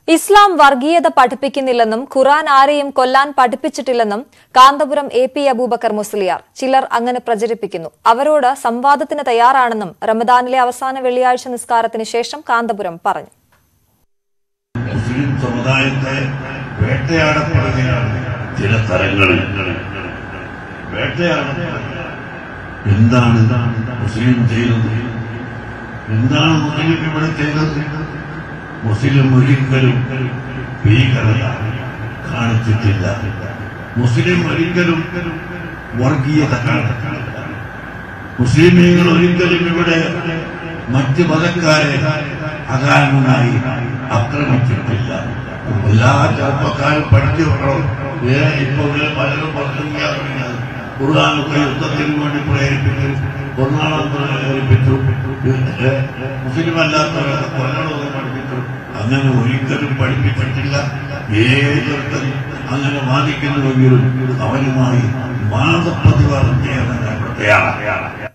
ഇസ്ലാം വർഗീയത പഠിപ്പിക്കുന്നില്ലെന്നും ഖുറാൻ ആരെയും കൊല്ലാൻ പഠിപ്പിച്ചിട്ടില്ലെന്നും കാന്തപുരം എ പി അബൂബക്കർ മുസ്ലിയാർ ചിലർ അങ്ങനെ പ്രചരിപ്പിക്കുന്നു അവരോട് സംവാദത്തിന് തയ്യാറാണെന്നും റമദാനിലെ അവസാന വെള്ളിയാഴ്ച നിസ്കാരത്തിന് ശേഷം കാന്തപുരം പറഞ്ഞു മുസ്ലിം സമുദായത്തെ വേട്ടയാടപ്പെടുകയാണ് ചില സ്ഥലങ്ങളിൽ വേട്ടയാടപ്പെടുക എന്താണ് മുസ്ലിം ചെയ്തത് എന്താണ് മുസ്ലിം ഇവിടെ ചെയ്തത് മുസ്ലിം ഒരിക്കലും ഭീകരത കാണിച്ചിട്ടില്ല മുസ്ലിം ഒരിക്കലും വർഗീയത കാണിച്ചിട്ടില്ല മുസ്ലിമീങ്ങൾ ഒരിക്കലും ഇവിടെ മറ്റ് മതക്കാരെ അകാരണമായി ആക്രമിച്ചിട്ടില്ല എല്ലാ ചെറുപ്പക്കാരും പഠിച്ചു വെക്കണം ഏ ഇപ്പൊ ഇവിടെ പലരും പറഞ്ഞാൽ ഖുർആാനൊക്കെ യുദ്ധത്തിന് വേണ്ടി പ്രേരിപ്പിച്ചു കൊറോണം പ്രേരിപ്പിച്ചു ഏ, മുസ്ലിം അല്ലാത്തവരൊക്കെ കൊല്ലണമെന്ന് പഠിപ്പിച്ചു അങ്ങനെ ഒരിക്കലും പഠിപ്പിച്ചിട്ടില്ല ഏതൊരുത്തൻ അങ്ങനെ വാദിക്കുന്നുവെങ്കിലും അവനുമായി വാദപ്രതിവാദം ചെയ്യാൻ ഞങ്ങൾ തയ്യാറാണ്